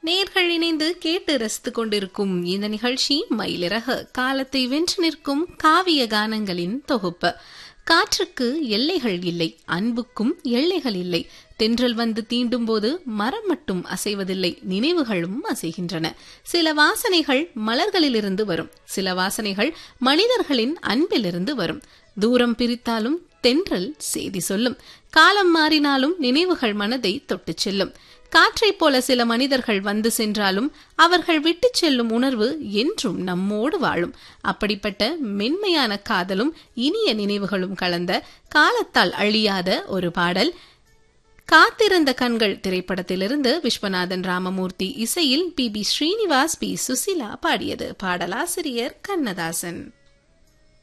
நேர்கள் இணைந்து கேட்டு ரசித்துக் கொண்டிருக்கும் இந்த நிகழ்ச்சி மயிலிறகு காலத்தை வென்று நிற்கும் காவிய கானங்களின் தொகுப்பு காற்றுக்கு எல்லைகள் இல்லை அன்புக்கும் எல்லைகள் இல்லை தென்றல் வந்து தீண்டும் போது மரம் மட்டும் அசைவதில்லை நினைவுகளும் அசைகின்றன சில வாசனைகள் மலர்களிலிருந்து வரும் சில வாசனைகள் மனிதர்களின் அன்பிலிருந்து வரும் தூரம் பிரித்தாலும் தென்றல் செய்தி சொல்லும் காலம் மாறினாலும் நினைவுகள் மனதை தொட்டுச் செல்லும் காற்றைப் போல சில மனிதர்கள் வந்து சென்றாலும் அவர்கள் விட்டுச் செல்லும் உணர்வு என்றும் நம்மோடு வாழும் அப்படிப்பட்ட மென்மையான காதலும் இனிய நினைவுகளும் கலந்த காலத்தால் அழியாத ஒரு பாடல் காத்திருந்த கண்கள் திரைப்படத்திலிருந்து விஸ்வநாதன் ராமமூர்த்தி இசையில் P B Srinivas P Susheela பாடியது பாடலாசிரியர் கண்ணதாசன்